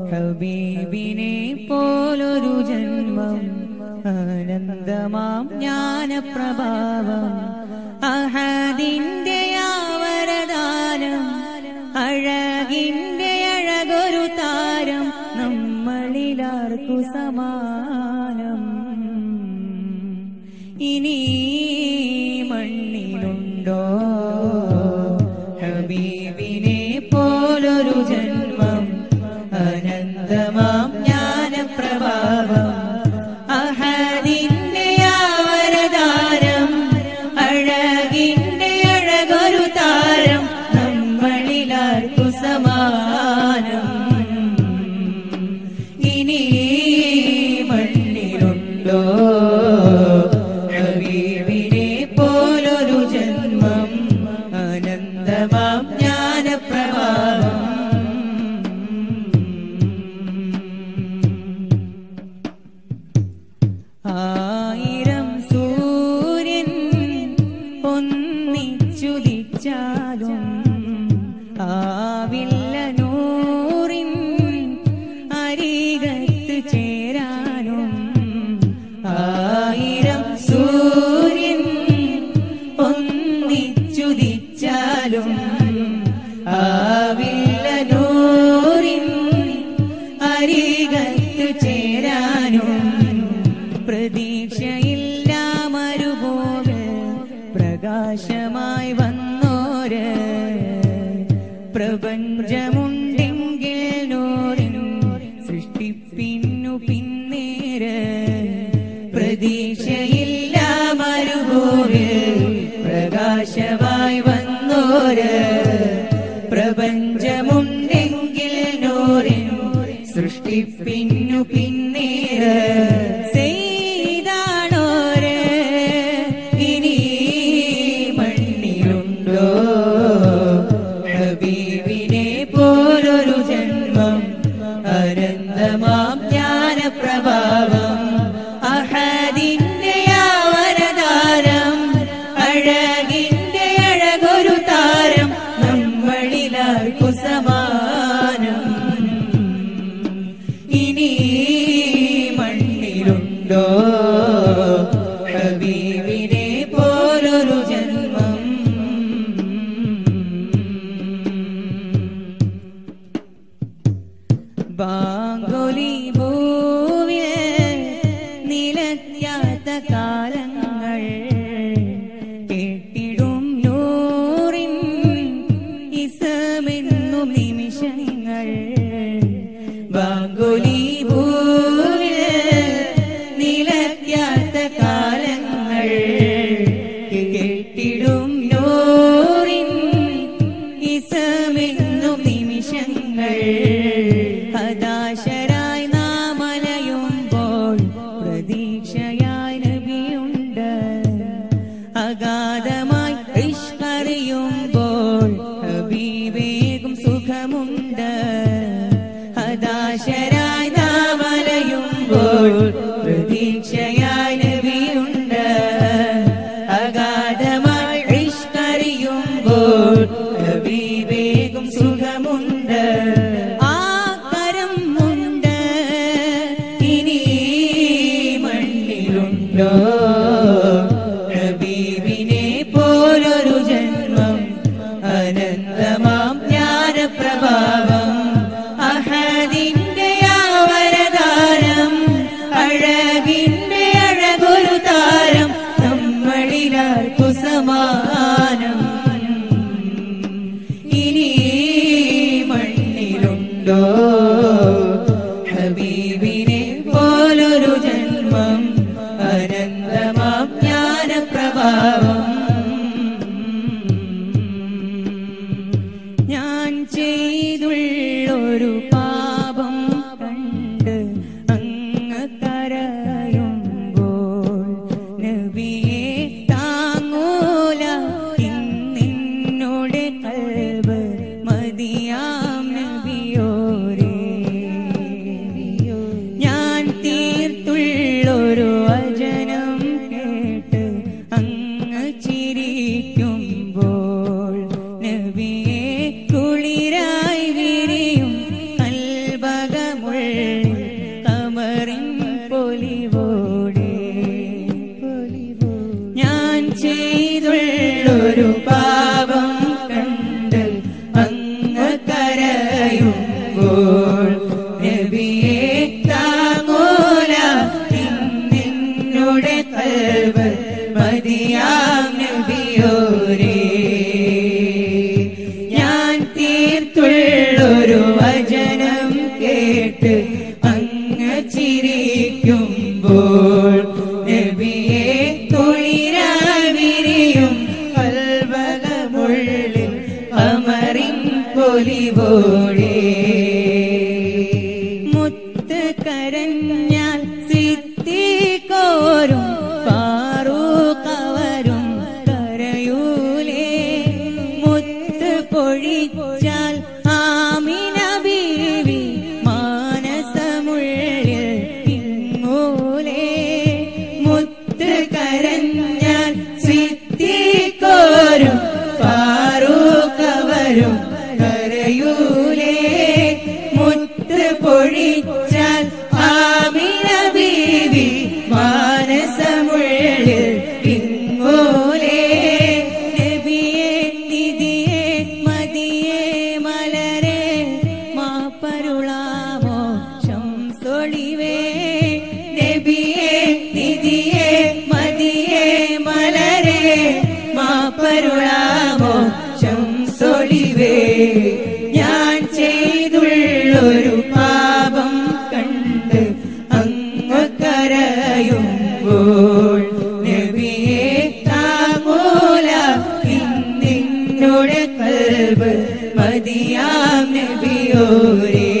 ഹബീബിനെ പോലൊരു ജന്മം ആനന്ദമാം ജ്ഞാനപ്രഭാവം അഹദിന്റെ ആവരദാനം അഴകിന്റെ അഴകൊരു താരം നമ്മളിലാർക്കു സമാനം ഇനി മണ്ണിലുണ്ടോ ഹബീബിനെ പോലൊരു ജന്മം അനന്തമാം ജ്ഞാനപ്രഭാവം അഹദിന്റെ ആവരദാരം അഴകിന്റെ അഴകൊരു താരം നമ്മളിലാർക്കു സമാനം ഇനി മണ്ണിലുണ്ടോ ഹബീബിനെ പോലൊരു ജന്മം അനന്തമാം ജ്ഞാനപ്രഭാവം ആയിരം സൂര്യൻ ഒന്നിച്ചുദിച്ചാലും ആവില്ല നൂറിൻ അരികത്ത് ചേരാനും ആയിരം സൂര്യൻ ഒന്നിച്ചുദിച്ചാലും ആവില്ല നൂറിൻ അരികത്ത് ചേരാനും പ്രതീക്ഷയില്ല മരുഭൂമി പ്രകാശമായി വന്നോര് പ്രപഞ്ചമുണ്ടെങ്കിൽ നൂറിനു സൃഷ്ടിപ്പിന്നു പിന്നേര് പ്രതീക്ഷയില്ല മരുഭൂമി പ്രകാശമായി വന്നോര് പ്രപഞ്ചമുണ്ടെങ്കിൽ നൂറിനു സൃഷ്ടിപ്പിന്നു പിന്നീട് ചെയ്താണോര് ഇനി മണ്ണിലുണ്ടോ ഹബീബിനെ പോലൊരു ജന്മം അനന്തമാം ജ്ഞാനപ്രഭാവം അഹദിന്റെ ആവരദാരം അഴകിന്റെ അഴകൊരു താരം നമ്മളിലാർക്കു സമാനം ഇനി മണ്ണിലുണ്ടോ ഹബീബിനെ പോലൊരു ജന്മം ബാങ്കൊലി ഭൂവിൽ നിലയ്ക്കാത്ത കാലങ്ങൾ കേട്ടിടും നൂറിൻ ഇസമെന്നും നിമിഷങ്ങൾ ബാങ്കൊലി ഭൂവിൽ നിലയ്ക്കാത്ത കാലങ്ങൾ കേട്ടിടും നൂറിൻ ഇസമെന്നും നിമിഷങ്ങൾ ഹതാശരായി നാം അലയുമ്പോൾ പ്രതീക്ഷയായി നബിയുണ്ട് അഗാധമായി ഇഷ്കറിയുമ്പോൾ ഹബീബേകും സുഖമുണ്ട് ഹതാശരായി നാം അലയുമ്പോൾ പ്രതീക്ഷയായി നബിയുണ്ട് അഗാധമായി ഇഷ്കറിയുമ്പോൾ ഹബീബേകും സുഖമുണ്ട് ആ കരം ഉണ്ട് ഇനി മണ്ണിലുണ്ടോ ഹബീബിനെ പോലൊരു ജന്മം അനന്തമാം ജ്ഞാനപ്രഭാവം അഹദിന്റെ ആവരദാരം അഴകിന്റെ അഴകൊരു താരം നമ്മളിലാർക്കു സമാനം ഇനി മണ്ണിലുണ്ടോ ഹബീബിനെ പോലൊരു ജന്മം അനന്തമാം ജ്ഞാനപ്രഭാവം പൊലിവോടെ മുത്ത് കരഞ്ഞാൽ സിത്തിക്കോരും ഫാറൂഖവരും കരയൂലേ മുത്ത് പൊഴിച്ചാൽ ആമിന ബീവി മാനസമുള്ളിൽ പിങ്ങൂലേ മുത്ത് കരഞ്ഞാൽ സിത്തിക്കോരും ഫാറൂഖവരും കരയൂലേ മുത്ത് പൊഴിച്ചാൽ ആമിന ബീവി മാനസമുള്ളിൽ പിങ്ങൂലേ നബിയെ നിധിയെ മതിയെ മലരെ മാപ്പരുളാമോ ശംസൊളിവേ നബിയെ നിധിയെ മതിയെ മലരെ മാപ്പരുളാമോ ശംസൊളിവേ ഞാൻ ചെയ്തുള്ളൊരു പാപം കണ്ട് അങ്ങ് കരയുമ്പോൾ നബിയെ താമൂല ഇന്നിന്നോട് കൽബ് മതിയാം നബിയോരേ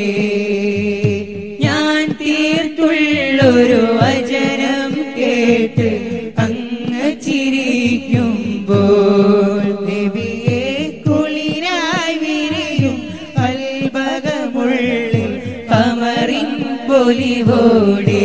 ഞാൻ തീർത്തുള്ളൊരു വചനം കേട്ട് അങ്ങ് ചിരിക്കുമ്പോൾ നബിയെ കുളിരായി വിരിയും കൽബകമുള്ളിൽ കമറിൻ പൊലിവോടെ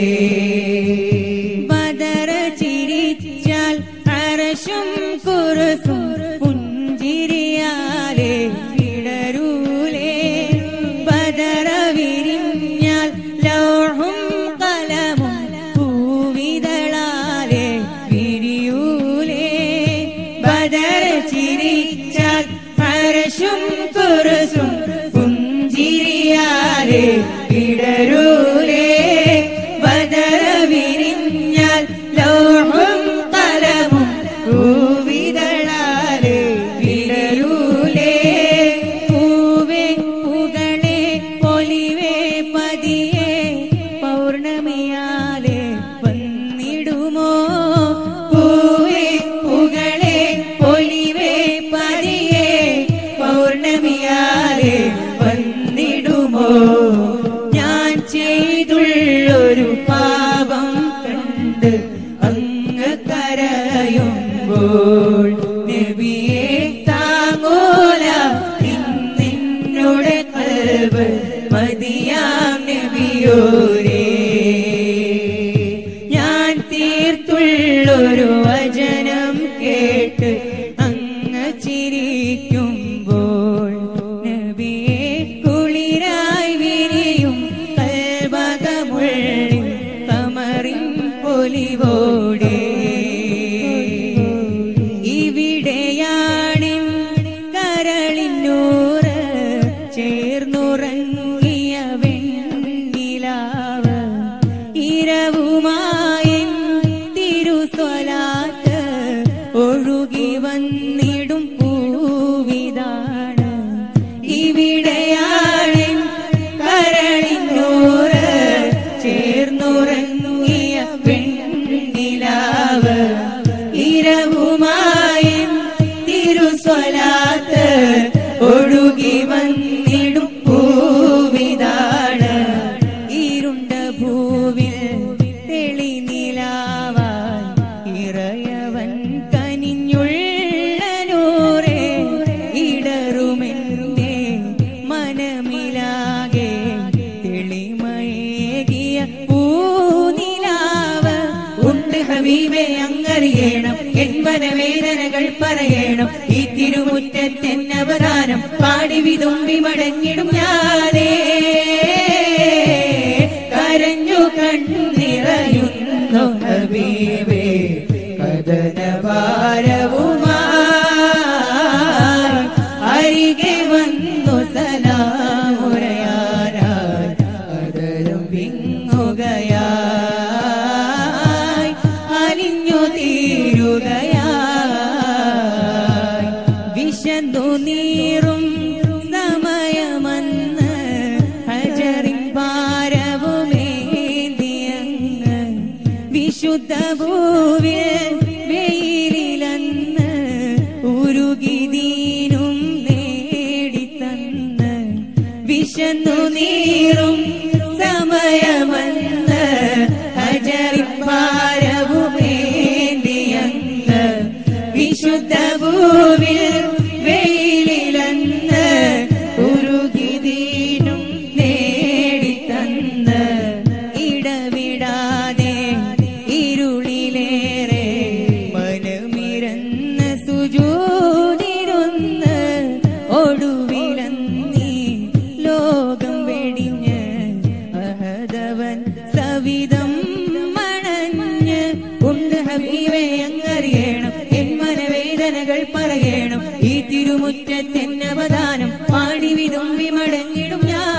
ബദർ ചിരിച്ചാൽ അരശും കുറുസും പുഞ്ചിരിയാലെ വിടരൂലേ ബദർ വിരിഞ്ഞാൽ ലൗഹും കലമും പൂവിതളാലെ വിരിയൂലേ ബദർ ചിരിച്ചാൽ അരശും കുറുസും പുഞ്ചിരിയാലെ വിടരൂലേ ബദർ വിരിഞ്ഞാൽ ലൗഹും കലമും പൂവിതളാലെ വിടരൂലേ പൂവേ പൂകളെ പൊലിവേ പതിയെ പൗർണമിയാലെ വന്നിടുമോ പൂവേ പൂകളെ പൊലിവേ പതിയെ പൗർണമിയാലെ വന്നിടുമോ ഞാൻ ചെയ്തുള്ളൊരു പാപം കണ്ട് അങ്ങ് കരയുമ്പോൾ നബിയെ താങ്ങൂല ഇന്നിന്നോട് കൽബ് മതിയാം നബിയോരേ ഞാൻ തീർത്തുള്ളൊരു വചനം കേട്ട് അങ്ങ് ചിരിക്കുമ്പോൾ നബിയെ കുളിരായി വിരിയും കൽബകമുള്ളിൽ കമറിൻ പൊലിവോടെ ഇവിടെയാണിൻ കരളിനൂറ് ചേർന്നുറങ്ങിയ വെണ്ണിലാവ് ഇരവുമായി തിരുസ്വലാത്ത് ഒഴുകി വന്നിടും പൂവിതാണ് ഇവിടെയാണിൻ കരളിനൂറ് ചേർന്നുറങ്ങിയ പെണ്ണിലാവ് ഇരവുമായി തിരുസ്വലാത്ത് ഒഴുകി വന്നിടും പൂവിതാണ് ഇരുണ്ട ഭൂവിൽ തെളിനിലാവായി ഇറയവൻ കനിഞ്ഞുള്ള നൂറേ ഇടറുമെന്റെ മനമിലാകെ തെളിമയേകിയ പൂനിലാവ് ഉണ്ട് ഹബീബെ അങ്ങറിയണം എന്മന വേദനകൾ പറയണം ഈ തിരുമുറ്റത്തെന്നവതാരം പാടി വിതുമ്പി മടങ്ങിടും ഞാനേ കരഞ്ഞു കണ്ണിറയുന്നു ഹബീബേ കഥന ഭാരവുമായി അരികെ വന്നു സലാമുരയാരായി അതരം വിങ്ങുകയായി അലിഞ്ഞു തീരുകയായി വിശന്നു നീറും സമയമന്ന് ഹജറിൻ ഭാരവുമേന്തിയങ്ങ് വിശുദ്ധ ഭൂ വിശന്നു നീറും സമയമന്ന് ഹജറിപ്പാരവുമേന്തിയന്ന് വിശുദ്ധ ഭൂവിൽ വെയിലിലന്ന് ഉരുകിതീനും നേടിത്തന്ന് ഇടവിടാതെ ഇരുളിലേറെ മനമിരന്ന് സുജൂതിരുന്ന് ഒടുവിലന്നീ ലോകം വെടിഞ്ഞ് അഹദവൻ സവിധം മണഞ്ഞ് ഉണ്ട് ഹബീബെ അങ്ങറിയണം എൻ മനവേദനകൾ പറയണം ഈ തിരുമുറ്റത്തെന്നവദാനം പാടി വിതുമ്പി മടങ്ങിടും ഞാൻ